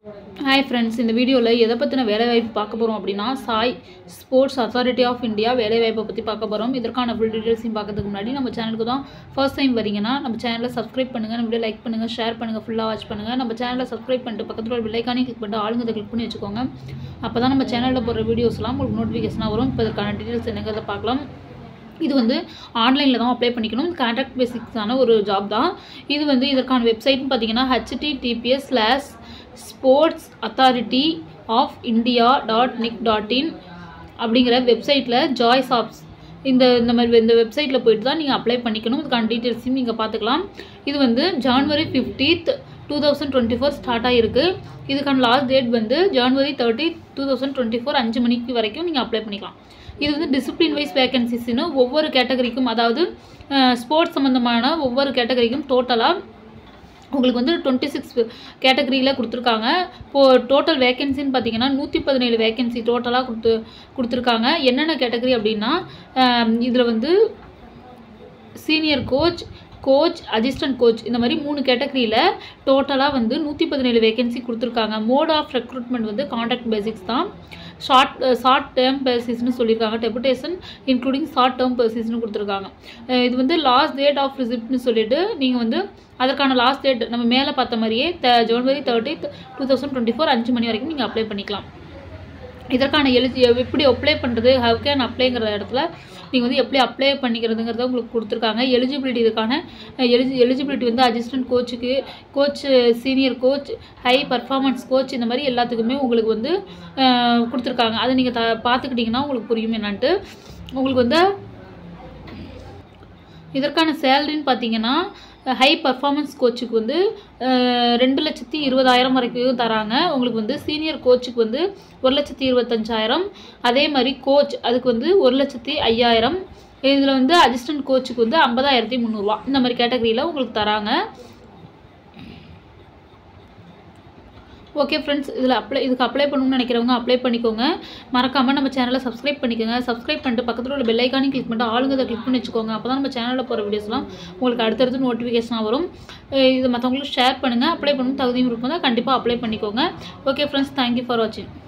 hi friends இந்த வீடியோவில் எதை பற்றின வேலைவாய்ப்பு பார்க்க போகிறோம் அப்படின்னா SAI sports authority of India வேலைவாய்ப்பை பற்றி பார்க்க போகிறோம் இதற்கான ஃபுல் டீட்டெயில்ஸையும் பார்க்கறதுக்கு முன்னாடி நம்ம சேனலுக்கு தான் ஃபர்ஸ்ட் டைம் வரீங்கன்னா நம்ம சேனலை சப்ஸ்கிரைப் பண்ணுங்கள் நம்ம வீடியோ லைக் பண்ணுங்கள் ஷேர் பண்ணுங்கள் ஃபுல்லாக வாட்ச் பண்ணுங்கள் நம்ம சேனலை சப்ஸ்கிரைப் பண்ணிட்டு பக்கத்தில் ஒரு பில்லைக்கானே கிளிக் பண்ணிட்டு ஆளுங்க கிளிக் பண்ணி வச்சுக்கோங்க அப்போ தான் நம்ம சேனலில் போடுற வீடியோஸ்லாம் உங்களுக்கு நோட்டிஃபிகேஷனாக வரும் இப்போ இதற்கான டீட்டெயில்ஸ் என்னங்கிறத பார்க்கலாம் இது வந்து ஆன்லைனில் தான் அப்ளை பண்ணிக்கணும் கான்ட்ராக்ட் பேசிக்ஸான ஒரு ஜாப் தான் இது வந்து இதற்கான வெப்சைட்னு பார்த்தீங்கன்னா HTTPS slash sports authority of India dot nic dot in அப்படிங்கிற வெப்சைட்டில் ஜாய்ஸ் ஆப்ஸ் இந்த இந்த மாதிரி இந்த வெப்சைட்டில் போயிட்டு தான் நீங்கள் அப்ளை பண்ணிக்கணும் இதுக்கான டீட்டெயில்ஸையும் நீங்கள் பார்த்துக்கலாம் இது வந்து January fiftieth two thousand twenty four start ஆகிருக்கு இதுக்கான லாஸ்ட் டேட் வந்து January thirty two thousand twenty four அஞ்சு மணிக்கு வரைக்கும் நீங்கள் அப்ளை பண்ணிக்கலாம் இது வந்து டிசிப்ளின் வைஸ் வேகன்சிஸ்னு ஒவ்வொரு கேட்டகரிக்கும் அதாவது ஸ்போர்ட்ஸ் சம்மந்தமான ஒவ்வொரு கேட்டகரிக்கும் டோட்டலாக உங்களுக்கு வந்து டுவெண்ட்டி சிக்ஸ் கேட்டகரியில் கொடுத்துருக்காங்க இப்போது டோட்டல் வேகன்சின்னு பார்த்தீங்கன்னா நூற்றி பதினேழு வேகன்சி டோட்டலாக கொடுத்து கொடுத்துருக்காங்க என்னென்ன கேட்டகரி அப்படின்னா இதில் வந்து senior coach coach assistant coach இந்த மாதிரி மூணு கேட்டகரியில் டோட்டலாக வந்து நூற்றி பதினேழு வேகன்சி கொடுத்துருக்காங்க மோட் ஆஃப் ரெக்ரூட்மெண்ட் வந்து கான்ட்ராக்ட் பேசிக்ஸ் தான் ஷார்ட் ஷார்ட் டேர்ம் பேசிஸ்னு சொல்லியிருக்காங்க டெபுடேஷன் இன்க்ளூடிங் ஷார்ட் டேர்ம் பேசிஸ்னு கொடுத்துருக்காங்க இது வந்து லாஸ்ட் டேட் ஆஃப் ரிசிப்ட்னு சொல்லிட்டு நீங்கள் வந்து அதற்கான லாஸ்ட் டேட் நம்ம மேலே பார்த்த மாதிரியே the January thirtieth two thousand twenty four அஞ்சு மணி வரைக்கும் நீங்கள் அப்ளை பண்ணிக்கலாம் இதற்கான எலிஜி எப்படி அப்ளை பண்ணுறது ஹவ் கேன் அப்ளைங்கிற இடத்துல நீங்கள் வந்து எப்படி அப்ளை பண்ணிக்கிறதுங்கிறத உங்களுக்கு கொடுத்துருக்காங்க எலிஜிபிலிட்டி இதுக்கான எலிஜி எலிஜிபிலிட்டி வந்து அசிஸ்டன்ட் கோச்சுக்கு coach senior coach high performance coach இந்த மாதிரி எல்லாத்துக்குமே உங்களுக்கு வந்து கொடுத்துருக்காங்க அதை நீங்கள் த பார்த்துக்கிட்டிங்கன்னா உங்களுக்கு புரியும் என்னான்ட்டு உங்களுக்கு வந்து இதற்கான சேலரின்னு பார்த்தீங்கன்னா ஹை பர்ஃபார்மன்ஸ் கோச்சுக்கு வந்து ரெண்டு லட்சத்தி இருபதாயிரம் வரைக்கும் தராங்க உங்களுக்கு வந்து சீனியர் கோச்சுக்கு வந்து ஒரு லட்சத்தி இருபத்தஞ்சாயிரம் அதே மாதிரி கோச் அதுக்கு வந்து ஒரு லட்சத்தி ஐயாயிரம் இதில் வந்து அசிஸ்டன்ட் கோச்சுக்கு வந்து ஐம்பதாயிரத்தி முந்நூறுரூவா இந்த மாதிரி கேட்டகரியில் உங்களுக்கு தராங்க ஓகே ஃப்ரெண்ட்ஸ் இதில் அப்ளை இதுக்கு அப்ளை பண்ணணும்னு நினைக்கிறவங்க அப்ளை பண்ணிக்கோங்க மறக்காமல் நம்ம சேனலை சப்ஸ்கிரைப் பண்ணிக்கோங்க சப்ஸ்கிரைப் பண்ணிட்டு பக்கத்தில் உள்ள பெல்லைக்கானே கிளிக் பண்ணிட்டு ஆளுங்க அதை கிளிக் பண்ணி வச்சுக்கோங்க அப்போ தான் நம்ம சேனலில் போகிற வீடியோஸ்லாம் உங்களுக்கு அடுத்தடுத்து நோட்டிஃபிகேஷனாக வரும் இது மற்றவங்களுக்கு ஷேர் பண்ணுங்கள் அப்ளை பண்ணணும் தகுதியும் இருக்கும் தான் கண்டிப்பாக அப்ளை பண்ணிக்கோங்க ஓகே ஃப்ரெண்ட்ஸ் தேங்க்யூ ஃபார் வாட்சிங்